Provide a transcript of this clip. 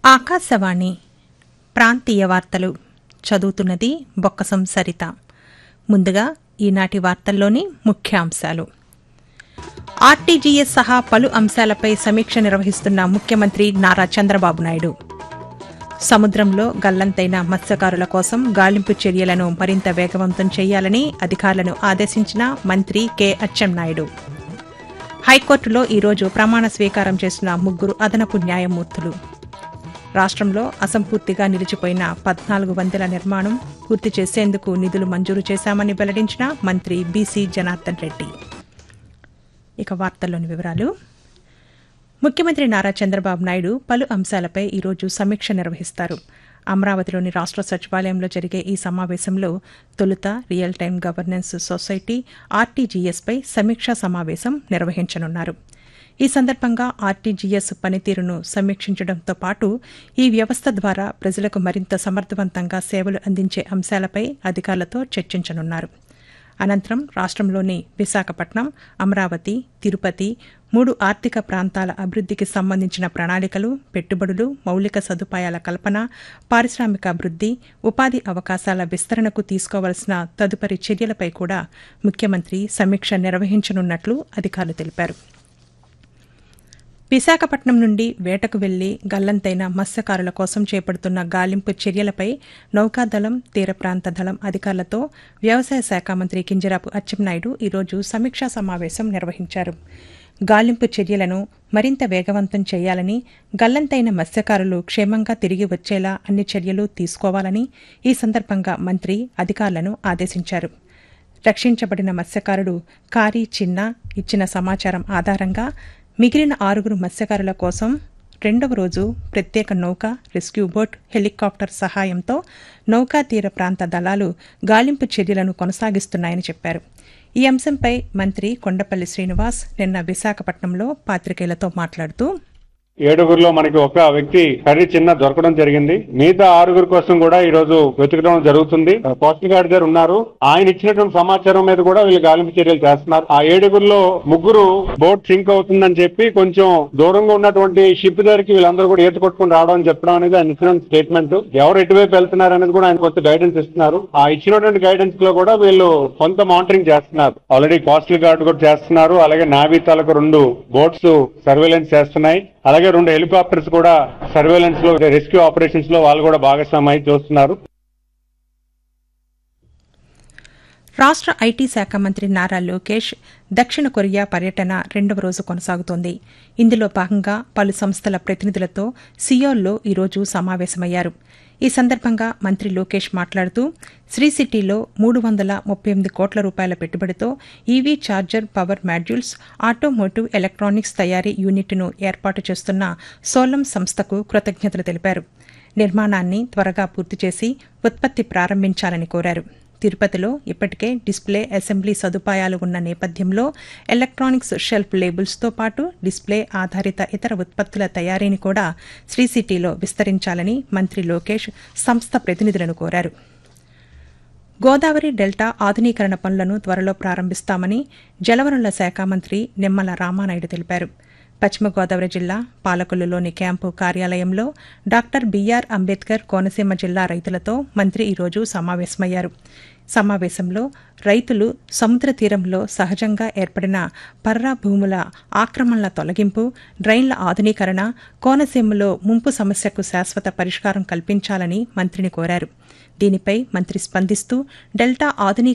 ఆకాశవాణి ప్రాంతీయ వార్తలు చదువుతున్నది బొక్కసం సరిత ముందుగా ఈనాటి వార్తల్లోని ముఖ్యాంశాలు ఆర్టీజీఎస్ సహా పలు అంశాలపై సమీక్ష నిర్వహిస్తున్న ముఖ్యమంత్రి నారా చంద్రబాబు నాయుడు సముద్రంలో గల్లంతైన మత్స్యకారుల కోసం గాలింపు చర్యలను మరింత వేగవంతం చేయాలని అధికారులను ఆదేశించిన మంత్రి కె అచ్చెన్నాయుడు హైకోర్టులో ఈరోజు ప్రమాణ స్వీకారం చేసిన ముగ్గురు అదనపు న్యాయమూర్తులు రాష్ట్రంలో అసంపూర్తిగా నిలిచిపోయిన పద్నాలుగు వందల నిర్మాణం పూర్తి చేసేందుకు నిధులు మంజూరు చేశామని వెల్లడించిన మంత్రి బీసీ జనార్దన్ రెడ్డి ఇక వార్తల్లోని వివరాలు ముఖ్యమంత్రి నారా చంద్రబాబు నాయుడు పలు అంశాలపై ఈరోజు సమీక్ష నిర్వహిస్తారు అమరావతిలోని రాష్ట్ర సచివాలయంలో జరిగే ఈ సమావేశంలో తొలుత రియల్ టైం గవర్నెన్స్ సొసైటీ ఆర్టీజీఎస్పై సమీక్షా సమావేశం నిర్వహించనున్నారు ఈ సందర్భంగా ఆర్టీజీఎస్ పనితీరును సమీక్షించడంతో పాటు ఈ వ్యవస్థ ద్వారా ప్రజలకు మరింత సమర్థవంతంగా సేవలు అందించే అంశాలపై అధికారులతో చర్చించనున్నారు అనంతరం రాష్ట్రంలోని విశాఖపట్నం అమరావతి తిరుపతి మూడు ఆర్థిక ప్రాంతాల అభివృద్ధికి సంబంధించిన ప్రణాళికలు పెట్టుబడులు మౌలిక సదుపాయాల కల్పన పారిశ్రామిక అభివృద్ధి ఉపాధి అవకాశాల విస్తరణకు తీసుకోవలసిన తదుపరి చర్యలపై కూడా ముఖ్యమంత్రి సమీక్ష నిర్వహించనున్నట్లు అధికారులు తెలిపారు విశాఖపట్నం నుండి వేటకు వెళ్లి గల్లంతైన మత్స్యకారుల కోసం చేపడుతున్న గాలింపు చర్యలపై నౌకాదళం తీర ప్రాంత దళం అధికారులతో వ్యవసాయ శాఖ మంత్రి కింజరాపు అచ్చెన్నాయుడు ఈరోజు సమీక్షా సమావేశం నిర్వహించారు గాలింపు చర్యలను మరింత వేగవంతం చేయాలని గల్లంతైన మత్స్యకారులు క్షేమంగా తిరిగి వచ్చేలా అన్ని చర్యలు తీసుకోవాలని ఈ సందర్భంగా మంత్రి అధికారులను ఆదేశించారు రక్షించబడిన మత్స్యకారుడు కారీ చిన్న ఇచ్చిన సమాచారం ఆధారంగా మిగిలిన ఆరుగురు మత్స్యకారుల కోసం రెండవ రోజు ప్రత్యేక నౌక రెస్క్యూ బోట్ హెలికాప్టర్ సహాయంతో నౌకా తీర ప్రాంత దళాలు గాలింపు చర్యలను కొనసాగిస్తున్నాయని చెప్పారు ఈ అంశంపై మంత్రి కొండపల్లి శ్రీనివాస్ నిన్న విశాఖపట్నంలో పాత్రికేయులతో మాట్లాడుతూ ఏడుగురిలో మనకి ఒక వ్యక్తి కర్రీ చిన్న దొరకడం జరిగింది మిగతా ఆరుగురు కోసం కూడా ఈ రోజు వెతకడం జరుగుతుంది పోస్టల్ గార్డ్ గారు ఉన్నారు ఆయన ఇచ్చినటువంటి సమాచారం మీద కూడా వీళ్ళు గాలింపు చర్యలు చేస్తున్నారు ఆ ఏడుగురిలో ముగ్గురు బోట్ సింక్ అవుతుందని చెప్పి కొంచెం దూరంగా ఉన్నటువంటి షిప్ దగ్గరికి వీళ్ళందరూ కూడా ఈత కొట్టుకుని రావడం అని చెప్పడం అనేది ఆయన ఇచ్చిన స్టేట్మెంట్ ఎవరు ఎటువైపు వెళ్తున్నారు అనేది కూడా ఆయన కొంత గైడెన్స్ ఇస్తున్నారు ఆ ఇచ్చినటువంటి గైడెన్స్ లో కూడా వీళ్ళు కొంత మానిటరింగ్ చేస్తున్నారు ఆల్రెడీ కోస్టల్ గార్డ్ కూడా చేస్తున్నారు అలాగే నావీ తాలూకు రెండు బోట్స్ సర్వేలెన్స్ చేస్తున్నాయి అలాగే రెండు హెలికాప్టర్స్ కూడా సర్వేలెన్స్ లో రెస్క్యూ ఆపరేషన్స్ లో వాళ్ళు కూడా భాగస్వామ్యం చూస్తున్నారు రాష్ట్ర ఐటీ శాఖ మంత్రి నారా లోకేష్ దక్షిణ కొరియా పర్యటన రెండవ రోజు కొనసాగుతోంది ఇందులో భాగంగా పలు సంస్థల ప్రతినిధులతో సియోల్లో ఈరోజు సమావేశమయ్యారు ఈ సందర్భంగా మంత్రి లోకేష్ మాట్లాడుతూ శ్రీ సిటీలో మూడు వందల ముప్పై ఎనిమిది కోట్ల రూపాయల పెట్టుబడితో EV charger power modules automotive electronics తయారీ యూనిట్ను ఏర్పాటు చేస్తున్న సోలం సంస్థకు కృతజ్ఞతలు తెలిపారు నిర్మాణాన్ని త్వరగా పూర్తి చేసి ఉత్పత్తి ప్రారంభించాలని కోరారు తిరుపతిలో ఇప్పటికే డిస్ప్లే అసెంబ్లీ సదుపాయాలు ఉన్న నేపథ్యంలో ఎలక్ట్రానిక్స్ షెల్ఫ్ లేబుల్స్తో పాటు డిస్ప్లే ఆధారిత ఇతర ఉత్పత్తుల తయారీని కూడా శ్రీ సిటీలో విస్తరించాలని మంత్రి లోకేష్ సంస్థ ప్రతినిధులను కోరారు గోదావరి డెల్టా ఆధునీకరణ పనులను త్వరలో ప్రారంభిస్తామని జలవనరుల శాఖ మంత్రి నిమ్మల రామానాయుడు తెలిపారు పశ్చిమ గోదావరి జిల్లా పాలకొల్లులోని క్యాంపు కార్యాలయంలో డాక్టర్ బీఆర్ అంబేద్కర్ కోనసీమ జిల్లా రైతులతో మంత్రి ఈరోజు సమావేశమయ్యారు సమావేశంలో రైతులు సముద్ర తీరంలో సహజంగా ఏర్పడిన పర్రా భూముల ఆక్రమణల తొలగింపు డ్రైన్ల ఆధునీకరణ కోనసీమలో ముంపు సమస్యకు శాశ్వత పరిష్కారం కల్పించాలని మంత్రిని కోరారు దీనిపై మంత్రి స్పందిస్తూ డెల్టా ఆధునీకరణ